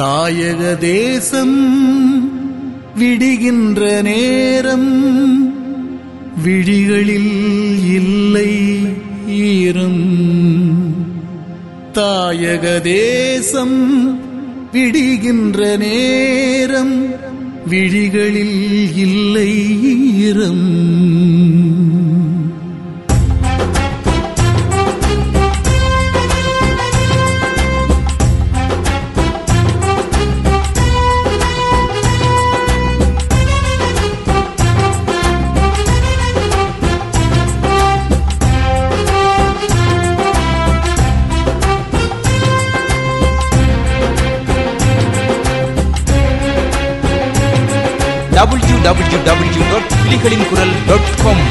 தாயக தேசம் விடுகின்ற நேரம் விழிகளில் இல்லை ஈரம் தாயக தேசம் விடுகின்ற நேரம் விழிகளில் இல்லை ஈரம் டபிள்யூ டபிள்யூ டபிள்யூ டாட் புலிகளின் குரல் டாட் காம்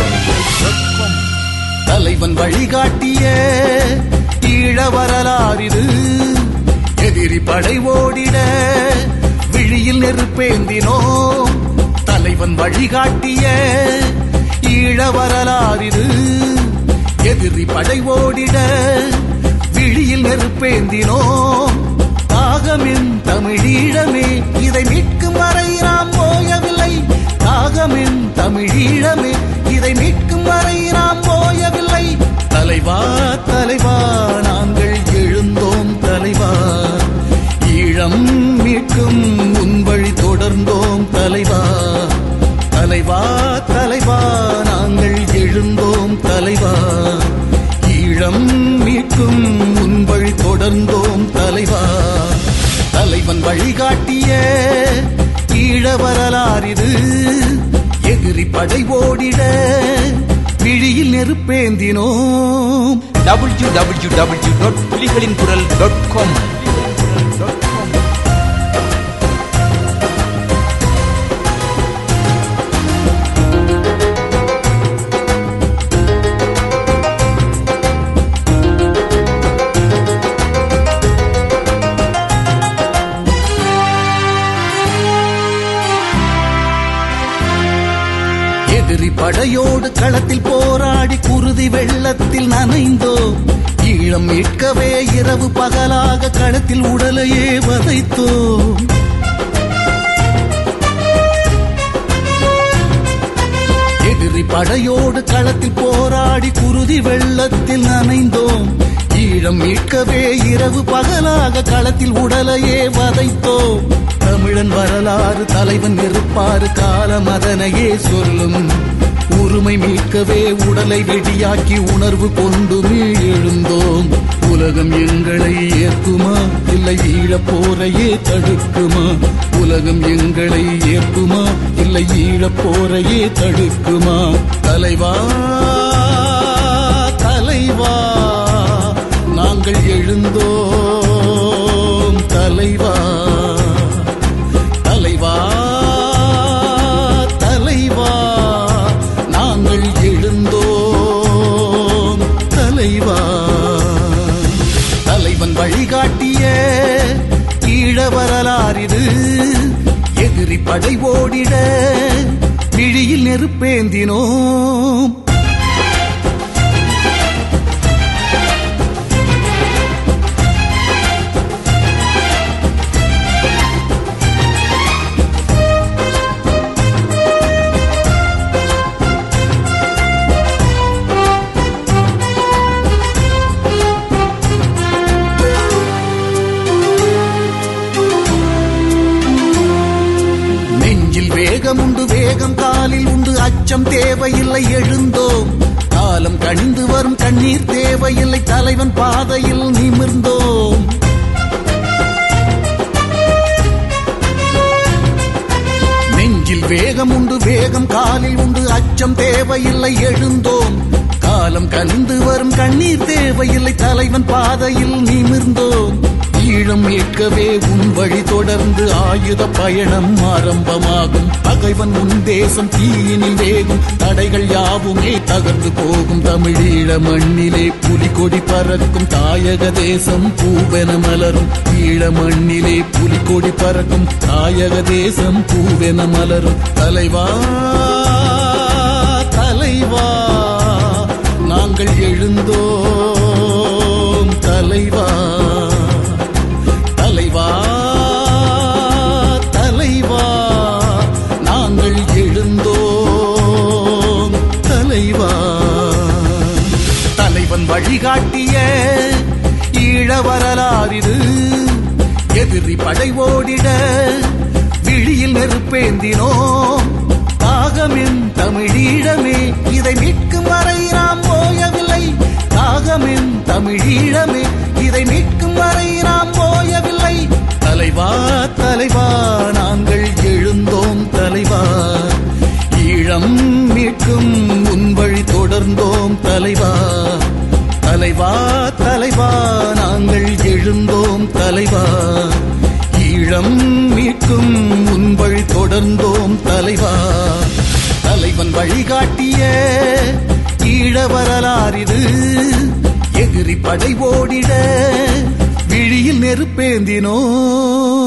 தலைவன் வழிகாட்டிய ஈழ வரலாறிது எதிரி படை ஓடிட விழியில் நெருப்பேந்தினோம் தலைவன் வழிகாட்டிய ஈழ வரலாறிது எதிரி படை ஓடிட விழியில் நெருப்பேந்தினோம் தாகமின் தமிழீழமே இதை மீட்கும் வரை நாம் போயவில்லை தாகமின் தமிழீழமே இதை மீட்கும் வரை நாம் போயவில்லை தலைவா தலைவா நாங்கள் எழுந்தோம் தலைவா ஈழம் மீட்கும் உன் வழி தொடர்ந்தோம் தலைவா தலைவா தலைவா நாங்கள் எழுந்தோம் தலைவா ஈழம் மீட்கும் உன் வழி தொடர்ந்தோம் தலைவா தலைவன் வழிகாட்டிய ஈழ வரலாறிது எதிரி படை ஓடிட விழியில் நெருப்பேந்தினோம் டபிள்யூ டபிள்யூ டபிள்யூ டாட் புலிகளின் குரல் டாட் காம் எதிரி படையோடு களத்தில் போராடி குருதி வெள்ளத்தில் நனைந்தோம் ஈழம் மீட்கவே இரவு பகலாக களத்தில் உடலையே வதைத்தோம் எதிரி படையோடு களத்தில் போராடி குருதி வெள்ளத்தில் நனைந்தோம் ஈழம் மீட்கவே இரவு பகலாக களத்தில் உடலையே வதைத்தோம் தமிழன் வரலாறு தலைவன் இருப்பாரு காலம் அதனையே சொல்லும் உரிமை மீட்கவே உடலை வெடியாக்கி உணர்வு கொண்டு எழுந்தோம் உலகம் எங்களை ஏற்குமா இல்லை ஈழப் போரையே தடுக்குமா உலகம் எங்களை ஏற்குமா இல்லை ஈழப் போரையே தடுக்குமா தலைவா தலைவா நாங்கள் எழுந்தோம் தலைவா தலைவா தலைவா நாங்கள் எழுந்தோம் தலைவா தலைவன் வழிகாட்டிய ஈழ வரலாறிது எதிரி படை ஓடிட விழியில் நெருப்பேந்தினோம் நெஞ்சில் வேகம் உண்டு வேகம் காலில் உண்டு அச்சம் தேவையில்லை எழுந்தோம் காலம் கணிந்து வரும் கண்ணீர் தேவையில்லை தலைவன் பாதையில் நிமிர்ந்தோம் நெஞ்சில் வேகம் உண்டு வேகம் காலில் உண்டு அச்சம் தேவையில்லை எழுந்தோம் காலம் கனிந்து வரும் கண்ணீர் தேவையில்லை தலைவன் பாதையில் நிமிர்ந்தோம் ஈழம் மீட்கவே உன் வழி தொடர்ந்து ஆயுத பயணம் ஆரம்பமாகும் பகைவன் உன் தேசம் தீயினில் வேகும் தடைகள் யாவுமே தகர்ந்து போகும் தமிழீழ மண்ணிலே புலிகொடி பறக்கும் தாயக தேசம் பூவென மலரும் ஈழ மண்ணிலே புலிகொடி பறக்கும் தாயக தேசம் பூவென மலரும் தலைவா தலைவா நாங்கள் எழுந்தோம் தலைவா தலைவா வரலாறிது எதிரி படை ஓடிட விழியில் நெருப்பேந்தினோம் தாகமென் தமிழீழமே இதை மீட்கும் வரை நாம் போயவில்லை தாகமென் தமிழீழமே இதை மீட்கும் வரை நாம் போயவில்லை தலைவா தலைவா நாங்கள் எழுந்தோம் தலைவா ஈழம் மீட்கும் உன் வழி தொடர்ந்தோம் தலைவா தலைவா தலைவா நாங்கள் எழுந்தோம் தலைவா ஈழம் மீட்கும் உன் வழி தொடர்ந்தோம் தலைவா தலைவன் வழிகாட்டிய ஈழ வரலாறிது எதிரி படை ஓடிட விழியில் நெருப்பேந்தினோ